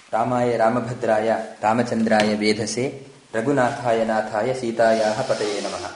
ರಾಮಾಯ ರಾಮಭದ್ರಾಯ ರಾಮಚಂದ್ರಾಯ ವೇಧಸೆ ರಘುನಾಥಾಯ ನಾಥಾಯ ಸೀತಾಯ ಪತಯೇ ನಮಃ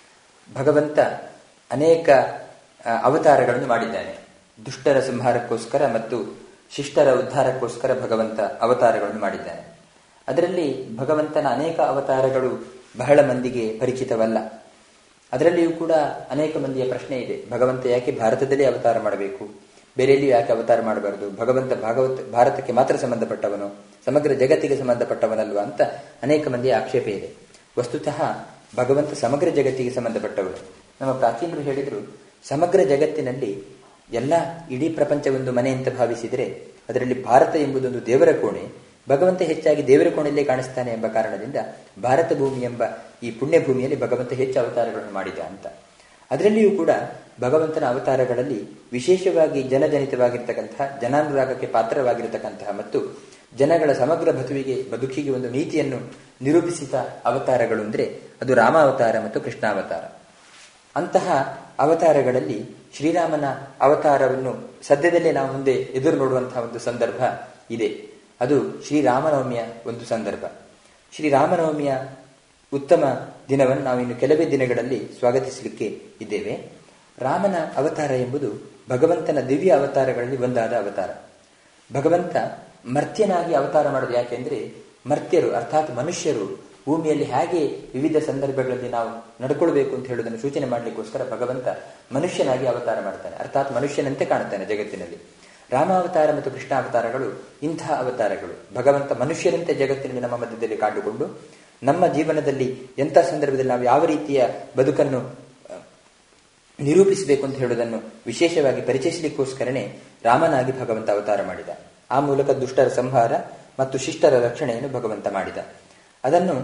ಭಗವಂತ ಅನೇಕ ಆ, ಅವತಾರಗಳನ್ನು ಮಾಡಿದ್ದಾನೆ ದುಷ್ಟರ ಸಂಹಾರಕ್ಕೋಸ್ಕರ ಮತ್ತು ಶಿಷ್ಟರ ಉದ್ಧಾರಕ್ಕೋಸ್ಕರ ಭಗವಂತ ಅವತಾರಗಳನ್ನು ಮಾಡಿದ್ದಾನೆ ಅದರಲ್ಲಿ ಭಗವಂತನ ಅನೇಕ ಅವತಾರಗಳು ಬಹಳ ಮಂದಿಗೆ ಪರಿಚಿತವಲ್ಲ ಅದರಲ್ಲಿಯೂ ಕೂಡ ಅನೇಕ ಮಂದಿಯ ಪ್ರಶ್ನೆ ಇದೆ ಭಗವಂತ ಯಾಕೆ ಭಾರತದಲ್ಲಿ ಅವತಾರ ಮಾಡಬೇಕು ಬೇರೆಯಲ್ಲಿಯೂ ಯಾಕೆ ಅವತಾರ ಮಾಡಬಾರದು ಭಗವಂತ ಭಾಗವತ ಭಾರತಕ್ಕೆ ಮಾತ್ರ ಸಂಬಂಧಪಟ್ಟವನು ಸಮಗ್ರ ಜಗತ್ತಿಗೆ ಸಂಬಂಧಪಟ್ಟವನಲ್ವಾ ಅಂತ ಅನೇಕ ಮಂದಿಯ ಆಕ್ಷೇಪ ಇದೆ ವಸ್ತುತಃ ಭಗವಂತ ಸಮಗ್ರ ಜಗತ್ತಿಗೆ ಸಂಬಂಧಪಟ್ಟವನು ನಮ್ಮ ಪ್ರಾಚೀನರು ಹೇಳಿದರು ಸಮಗ್ರ ಜಗತ್ತಿನಲ್ಲಿ ಎಲ್ಲ ಇಡೀ ಪ್ರಪಂಚವೊಂದು ಮನೆ ಅಂತ ಭಾವಿಸಿದರೆ ಅದರಲ್ಲಿ ಭಾರತ ಎಂಬುದೊಂದು ದೇವರ ಕೋಣೆ ಭಗವಂತ ಹೆಚ್ಚಾಗಿ ದೇವರ ಕೋಣೆಯಲ್ಲೇ ಕಾಣಿಸ್ತಾನೆ ಎಂಬ ಕಾರಣದಿಂದ ಭಾರತ ಭೂಮಿ ಎಂಬ ಈ ಪುಣ್ಯ ಭೂಮಿಯಲ್ಲಿ ಭಗವಂತ ಹೆಚ್ಚು ಅವತಾರಗಳನ್ನು ಮಾಡಿದ ಅಂತ ಅದರಲ್ಲಿಯೂ ಕೂಡ ಭಗವಂತನ ಅವತಾರಗಳಲ್ಲಿ ವಿಶೇಷವಾಗಿ ಜನಜನಿತವಾಗಿರ್ತಕ್ಕಂತಹ ಜನಾನುರಾಗಕ್ಕೆ ಪಾತ್ರವಾಗಿರತಕ್ಕಂತಹ ಮತ್ತು ಜನಗಳ ಸಮಗ್ರ ಬದುವಿಗೆ ಬದುಕಿಗೆ ಒಂದು ನೀತಿಯನ್ನು ನಿರೂಪಿಸಿದ ಅವತಾರಗಳು ಅಂದರೆ ಅದು ರಾಮಾವತಾರ ಮತ್ತು ಕೃಷ್ಣಾವತಾರ ಅಂತಹ ಅವತಾರಗಳಲ್ಲಿ ಶ್ರೀರಾಮನ ಅವತಾರವನ್ನು ಸದ್ಯದಲ್ಲೇ ನಾವು ಮುಂದೆ ಎದುರು ನೋಡುವಂತಹ ಒಂದು ಸಂದರ್ಭ ಇದೆ ಅದು ಶ್ರೀರಾಮನವಮಿಯ ಒಂದು ಸಂದರ್ಭ ಶ್ರೀರಾಮನವಮಿಯ ಉತ್ತಮ ದಿನವನ್ನು ನಾವು ಇನ್ನು ಕೆಲವೇ ದಿನಗಳಲ್ಲಿ ಸ್ವಾಗತಿಸಲಿಕ್ಕೆ ಇದ್ದೇವೆ ರಾಮನ ಅವತಾರ ಎಂಬುದು ಭಗವಂತನ ದಿವ್ಯ ಅವತಾರಗಳಲ್ಲಿ ಒಂದಾದ ಅವತಾರ ಭಗವಂತ ಮರ್ತ್ಯನಾಗಿ ಅವತಾರ ಮಾಡೋದು ಯಾಕೆಂದ್ರೆ ಮರ್ತ್ಯರು ಅರ್ಥಾತ್ ಮನುಷ್ಯರು ಭೂಮಿಯಲ್ಲಿ ಹೇಗೆ ವಿವಿಧ ಸಂದರ್ಭಗಳಲ್ಲಿ ನಾವು ನಡ್ಕೊಳ್ಬೇಕು ಅಂತ ಹೇಳುವುದನ್ನು ಸೂಚನೆ ಮಾಡಲಿಕ್ಕೋಸ್ಕರ ಭಗವಂತ ಮನುಷ್ಯನಾಗಿ ಅವತಾರ ಮಾಡ್ತಾನೆ ಅರ್ಥಾತ್ ಮನುಷ್ಯನಂತೆ ಕಾಣುತ್ತಾನೆ ಜಗತ್ತಿನಲ್ಲಿ ರಾಮಾವತಾರ ಮತ್ತು ಕೃಷ್ಣಾವತಾರಗಳು ಇಂತಹ ಅವತಾರಗಳು ಭಗವಂತ ಮನುಷ್ಯರಂತೆ ಜಗತ್ತಿನಲ್ಲಿ ನಮ್ಮ ಮಧ್ಯದಲ್ಲಿ ಕಾಡುಕೊಂಡು ನಮ್ಮ ಜೀವನದಲ್ಲಿ ಎಂಥ ಸಂದರ್ಭದಲ್ಲಿ ನಾವು ಯಾವ ರೀತಿಯ ಬದುಕನ್ನು ಆ, ನಿರೂಪಿಸಬೇಕು ಅಂತ ಹೇಳುವುದನ್ನು ವಿಶೇಷವಾಗಿ ಪರಿಚಯಿಸಲಿಕ್ಕೋಸ್ಕರನೇ ರಾಮನಾಗಿ ಭಗವಂತ ಅವತಾರ ಮಾಡಿದ ಆ ಮೂಲಕ ದುಷ್ಟರ ಸಂಹಾರ ಮತ್ತು ಶಿಷ್ಟರ ರಕ್ಷಣೆಯನ್ನು ಭಗವಂತ ಮಾಡಿದ ಅದನ್ನು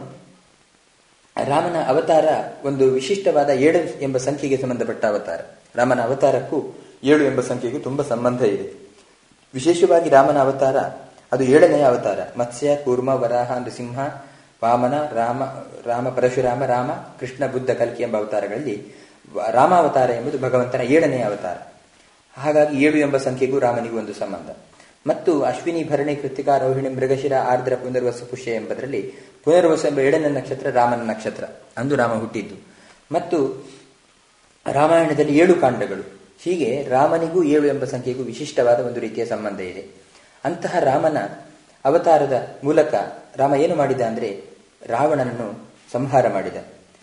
ರಾಮನ ಅವತಾರ ಒಂದು ವಿಶಿಷ್ಟವಾದ ಏಳು ಎಂಬ ಸಂಖ್ಯೆಗೆ ಸಂಬಂಧಪಟ್ಟ ಅವತಾರ ರಾಮನ ಅವತಾರಕ್ಕೂ ಏಳು ಎಂಬ ಸಂಖ್ಯೆಗೂ ತುಂಬಾ ಸಂಬಂಧ ಇದೆ ವಿಶೇಷವಾಗಿ ರಾಮನ ಅವತಾರ ಅದು ಏಳನೆಯ ಅವತಾರ ಮತ್ಸ್ಯ ಕೂರ್ಮ ವರಾಹ ನೃಸಿಂಹ ವಾಮನ ರಾಮ ರಾಮ ಪರಶುರಾಮ ರಾಮ ಕೃಷ್ಣ ಬುದ್ಧ ಕಲ್ಕಿ ಎಂಬ ಅವತಾರಗಳಲ್ಲಿ ವ- ರಾಮಾವತಾರ ಎಂಬುದು ಭಗವಂತನ ಏಳನೆಯ ಅವತಾರ ಹಾಗಾಗಿ ಏಳು ಎಂಬ ಸಂಖ್ಯೆಗೂ ರಾಮನಿಗೂ ಒಂದು ಸಂಬಂಧ ಮತ್ತು ಅಶ್ವಿನಿ ಭರಣಿ ಕೃತಿಕಾ ರೋಹಿಣಿ ಮೃಗಶಿರ ಆರ್ದ್ರ ಪುನರ್ವಸು ಪುಷ್ಯ ಎಂಬುದರಲ್ಲಿ ಪುನರ್ವಸು ಎಂಬ ಏಳನೇ ನಕ್ಷತ್ರ ರಾಮನ ನಕ್ಷತ್ರ ಅಂದು ರಾಮ ಹುಟ್ಟಿದ್ದು ಮತ್ತು ರಾಮಾಯಣದಲ್ಲಿ ಏಳು ಕಾಂಡಗಳು ಹೀಗೆ ರಾಮನಿಗೂ ಏಳು ಎಂಬ ಸಂಖ್ಯೆಗೂ ವಿಶಿಷ್ಟವಾದ ಒಂದು ರೀತಿಯ ಸಂಬಂಧ ಇದೆ ಅಂತಹ ರಾಮನ ಅವತಾರದ ಮೂಲಕ ರಾಮ ಏನು ಮಾಡಿದ ಅಂದ್ರೆ ರಾವಣನನ್ನು ಸಂಹಾರ ಮಾಡಿದ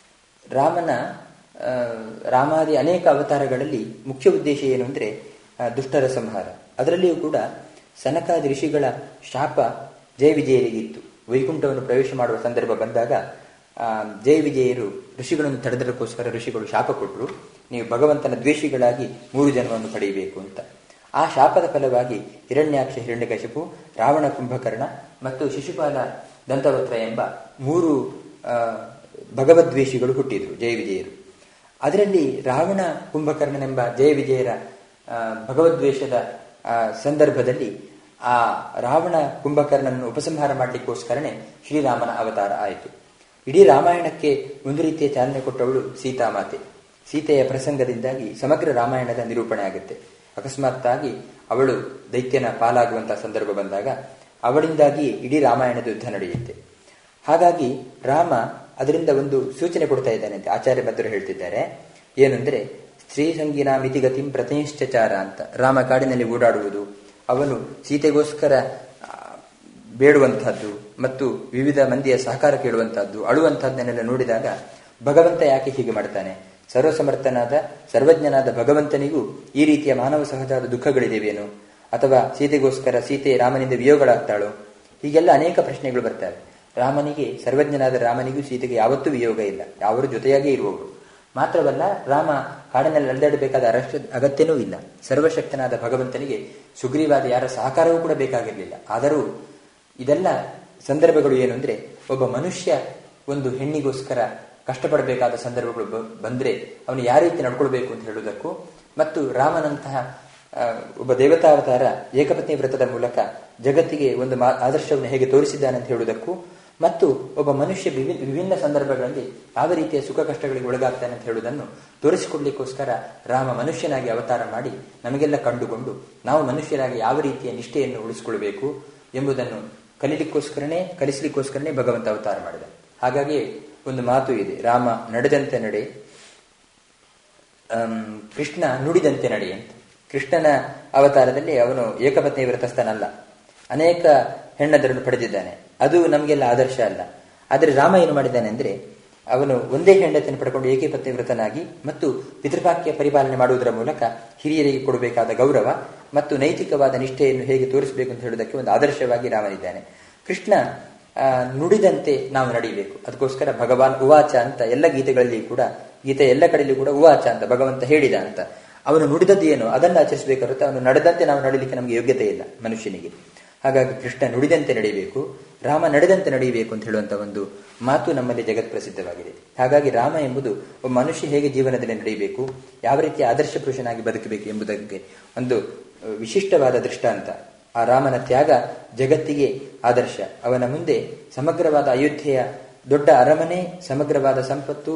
ರಾಮನ ಆ, ರಾಮಾದಿ ಅನೇಕ ಅವತಾರಗಳಲ್ಲಿ ಮುಖ್ಯ ಉದ್ದೇಶ ಏನು ಅಂದ್ರೆ ಆ, ದುಷ್ಟರ ಸಂಹಾರ ಅದರಲ್ಲಿಯೂ ಕೂಡ ಸನಕಾದಿ ಋಷಿಗಳ ಶಾಪ ಜಯ ವಿಜಯರಿಗಿತ್ತು ವೈಕುಂಠವನ್ನು ಪ್ರವೇಶ ಮಾಡುವ ಸಂದರ್ಭ ಬಂದಾಗ ಆ, ಜಯ ವಿಜಯರು ಋಷಿಗಳನ್ನು ತಡೆದಕ್ಕೋಸ್ಕರ ಋಷಿಗಳು ಶಾಪ ಕೊಟ್ಟರು ನೀವು ಭಗವಂತನ ದ್ವೇಷಿಗಳಾಗಿ ಮೂರು ಜನ್ಮವನ್ನು ಪಡೆಯಬೇಕು ಅಂತ ಆ ಶಾಪದ ಫಲವಾಗಿ ಹಿರಣ್ಯಾಕ್ಷ ಹಿರಣ್ಯಕಶಿಪು ರಾವಣ ಕುಂಭಕರ್ಣ ಮತ್ತು ಶಿಶುಪಾಲ ದಂತವಕ್ರ ಎಂಬ ಮೂರು ಆ, ಭಗವದ್ವೇಷಿಗಳು ಹುಟ್ಟಿದರು ಜಯ ವಿಜಯರು ಅದರಲ್ಲಿ ರಾವಣ ಕುಂಭಕರ್ಣನೆಂಬ ಜಯ ವಿಜಯರ ಆ, ಭಗವದ್ವೇಷದ ಆ, ಸಂದರ್ಭದಲ್ಲಿ ಆ ರಾವಣ ಕುಂಭಕರ್ಣನನ್ನು ಉಪಸಂಹಾರ ಮಾಡಲಿಕ್ಕೋಸ್ಕರನೇ ಶ್ರೀರಾಮನ ಅವತಾರ ಆಯಿತು ಇಡೀ ರಾಮಾಯಣಕ್ಕೆ ಒಂದು ರೀತಿಯ ಚಾಲನೆ ಕೊಟ್ಟವಳು ಸೀತಾಮಾತೆ ಸೀತೆಯ ಪ್ರಸಂಗದಿಂದಾಗಿ ಸಮಗ್ರ ರಾಮಾಯಣದ ನಿರೂಪಣೆ ಆಗುತ್ತೆ ಅಕಸ್ಮಾತ್ತಾಗಿ ಅವಳು ದೈತ್ಯನ ಪಾಲಾಗುವಂತಹ ಸಂದರ್ಭ ಬಂದಾಗ ಅವಳಿಂದಾಗಿ ಇಡೀ ರಾಮಾಯಣದ ಯುದ್ಧ ನಡೆಯುತ್ತೆ ಹಾಗಾಗಿ ರಾಮ ಅದರಿಂದ ಒಂದು ಸೂಚನೆ ಕೊಡ್ತಾ ಇದ್ದಾನೆ ಅಂತ ಆಚಾರ್ಯ ಭದ್ರರು ಹೇಳ್ತಿದ್ದಾರೆ ಏನಂದ್ರೆ ಸ್ತ್ರೀ ಸಂಗೀನ ಮಿತಿಗತಿಂ ಪ್ರತಿನಿಷ್ಠಚಾರ ಅಂತ ರಾಮ ಕಾಡಿನಲ್ಲಿ ಓಡಾಡುವುದು ಅವನು ಸೀತೆಗೋಸ್ಕರ ಆ, ಬೇಡುವಂತಹದ್ದು ಮತ್ತು ವಿವಿಧ ಮಂದಿಯ ಸಹಕಾರ ಕೇಳುವಂತಹದ್ದು ಅಳುವಂತಹದ್ದನ್ನೆಲ್ಲ ನೋಡಿದಾಗ ಭಗವಂತ ಯಾಕೆ ಹೀಗೆ ಮಾಡ್ತಾನೆ ಸರ್ವಸಮರ್ಥನಾದ ಸರ್ವಜ್ಞನಾದ ಭಗವಂತನಿಗೂ ಈ ರೀತಿಯ ಮಾನವ ಸಹಜವಾದ ದುಃಖಗಳಿದೆವೇನು ಅಥವಾ ಸೀತೆಗೋಸ್ಕರ ಸೀತೆ ರಾಮನಿಂದ ವಿಯೋಗಗಳಾಗ್ತಾಳೋ ಹೀಗೆಲ್ಲ ಅನೇಕ ಪ್ರಶ್ನೆಗಳು ಬರ್ತವೆ ರಾಮನಿಗೆ ಸರ್ವಜ್ಞನಾದ ರಾಮನಿಗೂ ಸೀತೆಗೆ ಯಾವತ್ತೂ ವಿಯೋಗ ಇಲ್ಲ ಯಾವರು ಜೊತೆಯಾಗೇ ಇರುವವರು ಮಾತ್ರವಲ್ಲ ರಾಮ ಕಾಡಿನಲ್ಲಿ ಅಲೆದಾಡಬೇಕಾದ ಅರಶ ಅಗತ್ಯನೂ ಇಲ್ಲ ಸರ್ವಶಕ್ತನಾದ ಭಗವಂತನಿಗೆ ಸುಗ್ರೀವಾದ ಯಾರ ಸಹಕಾರವೂ ಕೂಡ ಬೇಕಾಗಿರಲಿಲ್ಲ ಆದರೂ ಇದೆಲ್ಲ ಸಂದರ್ಭಗಳು ಏನು ಅಂದ್ರೆ ಒಬ್ಬ ಮನುಷ್ಯ ಒಂದು ಹೆಣ್ಣಿಗೋಸ್ಕರ ಕಷ್ಟಪಡಬೇಕಾದ ಸಂದರ್ಭಗಳು ಬ- ಬಂದ್ರೆ ಅವನು ಯಾವ ರೀತಿ ನಡ್ಕೊಳ್ಬೇಕು ಅಂತ ಹೇಳುವುದಕ್ಕೂ ಮತ್ತು ರಾಮನಂತಹ ಆ, ಒಬ್ಬ ದೇವತಾವತಾರ ಏಕಪತ್ನಿ ವ್ರತದ ಮೂಲಕ ಜಗತ್ತಿಗೆ ಒಂದು ಮಾ- ಆದರ್ಶವನ್ನು ಹೇಗೆ ತೋರಿಸಿದ್ದಾನೆ ಅಂತ ಹೇಳುವುದಕ್ಕೂ ಮತ್ತು ಒಬ್ಬ ಮನುಷ್ಯ ವಿವಿ- ವಿಭಿನ್ನ ಸಂದರ್ಭಗಳಲ್ಲಿ ಯಾವ ರೀತಿಯ ಸುಖ ಕಷ್ಟಗಳಿಗೆ ಒಳಗಾಗ್ತಾನೆ ಅಂತ ಹೇಳುವುದನ್ನು ತೋರಿಸಿಕೊಡ್ಲಿಕ್ಕೋಸ್ಕರ ರಾಮ ಮನುಷ್ಯನಾಗಿ ಅವತಾರ ಮಾಡಿ ನಮಗೆಲ್ಲ ಕಂಡುಕೊಂಡು ನಾವು ಮನುಷ್ಯರಾಗಿ ಯಾವ ರೀತಿಯ ನಿಷ್ಠೆಯನ್ನು ಉಳಿಸಿಕೊಳ್ಬೇಕು ಎಂಬುದನ್ನು ಕಲೀಲಿಕ್ಕೋಸ್ಕರನೇ ಕಲಿಸಲಿಕ್ಕೋಸ್ಕರನೇ ಭಗವಂತ ಅವತಾರ ಮಾಡಿದ ಹಾಗಾಗಿ ಒಂದು ಮಾತು ಇದೆ ರಾಮ ನಡೆದಂತೆ ನಡೆ ಕೃಷ್ಣ ನುಡಿದಂತೆ ನಡೆ ಅಂತ ಕೃಷ್ಣನ ಅವತಾರದಲ್ಲಿ ಅವನು ಏಕಪತ್ನಿ ವ್ರತಸ್ಥನಲ್ಲ ಅನೇಕ ಹೆಣ್ಣದರನ್ನು ಪಡೆದಿದ್ದಾನೆ ಅದು ನಮಗೆಲ್ಲ ಆದರ್ಶ ಅಲ್ಲ ಆದರೆ ರಾಮ ಏನು ಮಾಡಿದ್ದಾನೆ ಅಂದ್ರೆ ಅವನು ಒಂದೇ ಹೆಂಡತಿಯನ್ನು ಪಡ್ಕೊಂಡು ಏಕಪತ್ನಿ ವ್ರತನಾಗಿ ಮತ್ತು ಪಿತೃವಾಕ್ಯ ಪರಿಪಾಲನೆ ಮಾಡುವುದರ ಮೂಲಕ ಹಿರಿಯರಿಗೆ ಕೊಡಬೇಕಾದ ಗೌರವ ಮತ್ತು ನೈತಿಕವಾದ ನಿಷ್ಠೆಯನ್ನು ಹೇಗೆ ತೋರಿಸಬೇಕು ಅಂತ ಹೇಳುವುದಕ್ಕೆ ಒಂದು ಆದರ್ಶವಾಗಿ ರಾಮನಿದ್ದಾನೆ ಕೃಷ್ಣ ನುಡಿದಂತೆ ನಾವು ನಡೀಬೇಕು ಅದಕ್ಕೋಸ್ಕರ ಭಗವಾನ್ ಉವಾಚ ಅಂತ ಎಲ್ಲ ಗೀತೆಗಳಲ್ಲಿ ಕೂಡ ಗೀತೆ ಎಲ್ಲ ಕಡೆಯಲ್ಲೂ ಕೂಡ ಉವಾಚ ಅಂತ ಭಗವಂತ ಹೇಳಿದ ಅಂತ ಅವನು ನುಡಿದದ್ದು ಏನು ಅದನ್ನು ಆಚರಿಸಬೇಕಾಗುತ್ತೆ ಅವನು ನಡೆದಂತೆ ನಾವು ನಡೀಲಿಕ್ಕೆ ನಮಗೆ ಯೋಗ್ಯತೆ ಇಲ್ಲ ಮನುಷ್ಯನಿಗೆ ಹಾಗಾಗಿ ಕೃಷ್ಣ ನುಡಿದಂತೆ ನಡೀಬೇಕು ರಾಮ ನಡೆದಂತೆ ನಡೀಬೇಕು ಅಂತ ಹೇಳುವಂತ ಒಂದು ಮಾತು ನಮ್ಮಲ್ಲಿ ಜಗತ್ ಪ್ರಸಿದ್ಧವಾಗಿದೆ ಹಾಗಾಗಿ ರಾಮ ಎಂಬುದು ಒಬ್ಬ ಮನುಷ್ಯ ಹೇಗೆ ಜೀವನದಲ್ಲಿ ನಡೆಯಬೇಕು ಯಾವ ರೀತಿಯ ಆದರ್ಶ ಪುರುಷನಾಗಿ ಬದುಕಬೇಕು ಎಂಬುದಕ್ಕೆ ಒಂದು ವಿಶಿಷ್ಟವಾದ ದೃಷ್ಟಾಂತ ಆ ರಾಮನ ತ್ಯಾಗ ಜಗತ್ತಿಗೆ ಆದರ್ಶ ಅವನ ಮುಂದೆ ಸಮಗ್ರವಾದ ಅಯೋಧ್ಯೆಯ ದೊಡ್ಡ ಅರಮನೆ ಸಮಗ್ರವಾದ ಸಂಪತ್ತು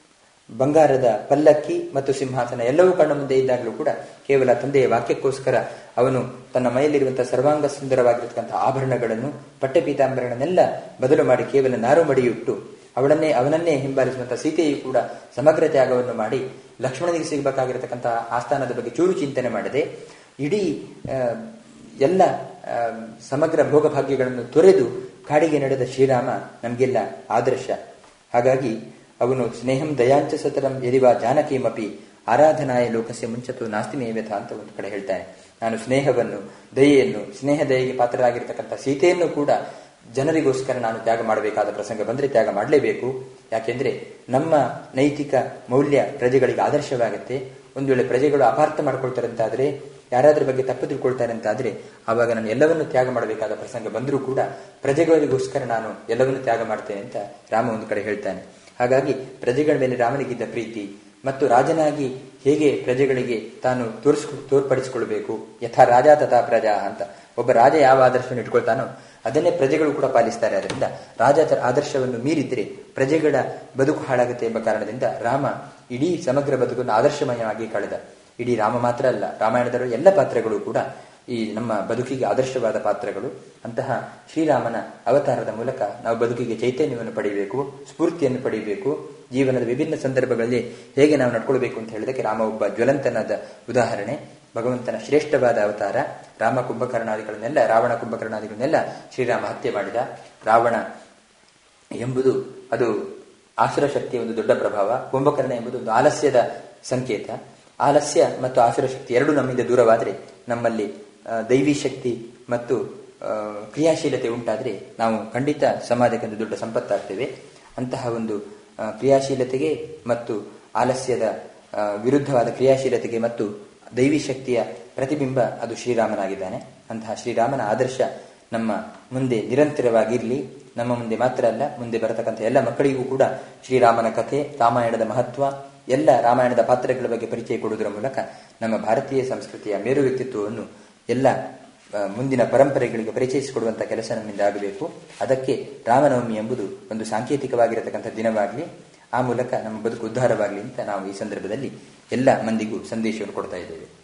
ಬಂಗಾರದ ಪಲ್ಲಕ್ಕಿ ಮತ್ತು ಸಿಂಹಾಸನ ಎಲ್ಲವೂ ಕಣ್ಣ ಮುಂದೆ ಇದ್ದಾಗಲೂ ಕೂಡ ಕೇವಲ ತಂದೆಯ ವಾಕ್ಯಕ್ಕೋಸ್ಕರ ಅವನು ತನ್ನ ಮೈಯಲ್ಲಿರುವಂತಹ ಸರ್ವಾಂಗ ಸುಂದರವಾಗಿರತಕ್ಕಂತಹ ಆಭರಣಗಳನ್ನು ಪಟ್ಟೆ ಪೀತಾಂಬರಗಳನ್ನೆಲ್ಲ ಬದಲು ಮಾಡಿ ಕೇವಲ ನಾರು ಮಡಿಯುಟ್ಟು ಅವಳನ್ನೇ ಅವನನ್ನೇ ಹಿಂಬಾಲಿಸುವಂತಹ ಸೀತೆಯು ಕೂಡ ಸಮಗ್ರ ತ್ಯಾಗವನ್ನು ಮಾಡಿ ಲಕ್ಷ್ಮಣನಿಗೆ ಸಿಗಬೇಕಾಗಿರತಕ್ಕಂತಹ ಆಸ್ಥಾನದ ಬಗ್ಗೆ ಚೂರು ಚಿಂತನೆ ಮಾಡದೆ ಇಡೀ ಎಲ್ಲ ಸಮಗ್ರ ಭೋಗಭಾಗ್ಯಗಳನ್ನು ತೊರೆದು ಕಾಡಿಗೆ ನಡೆದ ಶ್ರೀರಾಮ ನಮಗೆಲ್ಲ ಆದರ್ಶ ಹಾಗಾಗಿ ಅವನು ಸ್ನೇಹಂ ದಯಾಂಚ ಸತರಂ ಯದಿವ ಜಾನಕೀಮಪಿ ಆರಾಧನಾಯ ಲೋಕಸ್ಯ ಮುಂಚತು ನಾಸ್ತಿ ಮೇವ್ಯಥ ಅಂತ ಒಂದು ಕಡೆ ಹೇಳ್ತಾನೆ ನಾನು ಸ್ನೇಹವನ್ನು ದಯೆಯನ್ನು ಸ್ನೇಹ ದಯೆಗೆ ಪಾತ್ರರಾಗಿರ್ತಕ್ಕಂಥ ಸೀತೆಯನ್ನು ಕೂಡ ಜನರಿಗೋಸ್ಕರ ನಾನು ತ್ಯಾಗ ಮಾಡಬೇಕಾದ ಪ್ರಸಂಗ ಬಂದ್ರೆ ತ್ಯಾಗ ಮಾಡಲೇಬೇಕು ಯಾಕೆಂದ್ರೆ ನಮ್ಮ ನೈತಿಕ ಮೌಲ್ಯ ಪ್ರಜೆಗಳಿಗೆ ಆದರ್ಶವಾಗುತ್ತೆ ಒಂದು ವೇಳೆ ಪ್ರಜೆಗಳು ಅಪಾರ್ಥ ಮಾಡ್ಕೊಳ್ತಾರೆ ಅಂತಾದ್ರೆ ಯಾರಾದ್ರ ಬಗ್ಗೆ ತಪ್ಪು ತಿಳ್ಕೊಳ್ತಾರೆ ಅಂತಾದ್ರೆ ಆವಾಗ ನಾನು ಎಲ್ಲವನ್ನು ತ್ಯಾಗ ಮಾಡಬೇಕಾದ ಪ್ರಸಂಗ ಬಂದರೂ ಕೂಡ ಪ್ರಜೆಗಳಿಗೋಸ್ಕರ ನಾನು ಎಲ್ಲವನ್ನು ತ್ಯಾಗ ಮಾಡ್ತೇನೆ ಅಂತ ರಾಮ ಒಂದು ಕಡೆ ಹೇಳ್ತಾನೆ ಹಾಗಾಗಿ ಪ್ರಜೆಗಳ ಮೇಲೆ ರಾಮನಿಗಿದ್ದ ಪ್ರೀತಿ ಮತ್ತು ರಾಜನಾಗಿ ಹೇಗೆ ಪ್ರಜೆಗಳಿಗೆ ತಾನು ತೋರಿಸ್ ತೋರ್ಪಡಿಸಿಕೊಳ್ಬೇಕು ಯಥಾ ರಾಜ ತಥಾ ಪ್ರಜಾ ಅಂತ ಒಬ್ಬ ರಾಜ ಯಾವ ಆದರ್ಶವನ್ನು ಇಟ್ಕೊಳ್ತಾನೋ ಅದನ್ನೇ ಪ್ರಜೆಗಳು ಕೂಡ ಪಾಲಿಸ್ತಾರೆ ಅದರಿಂದ ರಾಜ ಆದರ್ಶವನ್ನು ಮೀರಿದ್ರೆ ಪ್ರಜೆಗಳ ಬದುಕು ಹಾಳಾಗುತ್ತೆ ಎಂಬ ಕಾರಣದಿಂದ ರಾಮ ಇಡೀ ಸಮಗ್ರ ಬದುಕನ್ನು ಆದರ್ಶಮಯವಾಗಿ ಕಳೆದ ಇಡೀ ರಾಮ ಮಾತ್ರ ಅಲ್ಲ ರಾಮಾಯಣದ ಎಲ್ಲ ಪಾತ್ರಗಳು ಕೂಡ ಈ ನಮ್ಮ ಬದುಕಿಗೆ ಆದರ್ಶವಾದ ಪಾತ್ರಗಳು ಅಂತಹ ಶ್ರೀರಾಮನ ಅವತಾರದ ಮೂಲಕ ನಾವು ಬದುಕಿಗೆ ಚೈತನ್ಯವನ್ನು ಪಡೆಯಬೇಕು ಸ್ಫೂರ್ತಿಯನ್ನು ಪಡೆಯಬೇಕು ಜೀವನದ ವಿಭಿನ್ನ ಸಂದರ್ಭಗಳಲ್ಲಿ ಹೇಗೆ ನಾವು ನಡ್ಕೊಳ್ಬೇಕು ಅಂತ ಹೇಳಿದಕ್ಕೆ ರಾಮ ಒಬ್ಬ ಜ್ವಲಂತನಾದ ಉದಾಹರಣೆ ಭಗವಂತನ ಶ್ರೇಷ್ಠವಾದ ಅವತಾರ ರಾಮ ಕುಂಭಕರ್ಣಾದಿಗಳನ್ನೆಲ್ಲ ರಾವಣ ಕುಂಭಕರ್ಣಾದಿಗಳನ್ನೆಲ್ಲ ಶ್ರೀರಾಮ ಹತ್ಯೆ ಮಾಡಿದ ರಾವಣ ಎಂಬುದು ಅದು ಆಸುರ ಶಕ್ತಿಯ ಒಂದು ದೊಡ್ಡ ಪ್ರಭಾವ ಕುಂಭಕರ್ಣ ಎಂಬುದು ಒಂದು ಆಲಸ್ಯದ ಸಂಕೇತ ಆಲಸ್ಯ ಮತ್ತು ಆಸುರ ಶಕ್ತಿ ಎರಡು ನಮ್ಮಿಂದ ದೂರವಾದರೆ ನಮ್ಮಲ್ಲಿ ದೈವಿ ಶಕ್ತಿ ಮತ್ತು ಕ್ರಿಯಾಶೀಲತೆ ಉಂಟಾದರೆ ನಾವು ಖಂಡಿತ ಸಮಾಜಕ್ಕೆ ಒಂದು ದೊಡ್ಡ ಸಂಪತ್ತಾಗ್ತೇವೆ ಅಂತಹ ಒಂದು ಕ್ರಿಯಾಶೀಲತೆಗೆ ಮತ್ತು ಆಲಸ್ಯದ ವಿರುದ್ಧವಾದ ಕ್ರಿಯಾಶೀಲತೆಗೆ ಮತ್ತು ದೈವಿ ಶಕ್ತಿಯ ಪ್ರತಿಬಿಂಬ ಅದು ಶ್ರೀರಾಮನಾಗಿದ್ದಾನೆ ಅಂತಹ ಶ್ರೀರಾಮನ ಆದರ್ಶ ನಮ್ಮ ಮುಂದೆ ನಿರಂತರವಾಗಿರಲಿ ನಮ್ಮ ಮುಂದೆ ಮಾತ್ರ ಅಲ್ಲ ಮುಂದೆ ಬರತಕ್ಕಂಥ ಎಲ್ಲ ಮಕ್ಕಳಿಗೂ ಕೂಡ ಶ್ರೀರಾಮನ ಕಥೆ ರಾಮಾಯಣದ ಮಹತ್ವ ಎಲ್ಲ ರಾಮಾಯಣದ ಪಾತ್ರಗಳ ಬಗ್ಗೆ ಪರಿಚಯ ಕೊಡುವುದರ ಮೂಲಕ ನಮ್ಮ ಭಾರತೀಯ ಸಂಸ್ಕೃತಿಯ ಮೇರು ವ್ಯಕ್ತಿತ್ವವನ್ನು ಎಲ್ಲ ಮುಂದಿನ ಪರಂಪರೆಗಳಿಗೆ ಪರಿಚಯಿಸಿಕೊಡುವಂತಹ ಕೆಲಸ ನಮ್ಮಿಂದ ಆಗಬೇಕು ಅದಕ್ಕೆ ರಾಮನವಮಿ ಎಂಬುದು ಒಂದು ಸಾಂಕೇತಿಕವಾಗಿರತಕ್ಕಂಥ ದಿನವಾಗಲಿ ಆ ಮೂಲಕ ನಮ್ಮ ಬದುಕು ಉದ್ಧಾರವಾಗಲಿ ಅಂತ ನಾವು ಈ ಸಂದರ್ಭದಲ್ಲಿ ಎಲ್ಲ ಮಂದಿಗೂ ಸಂದೇಶವನ್ನು ಕೊಡ್ತಾ ಇದ್ದೇವೆ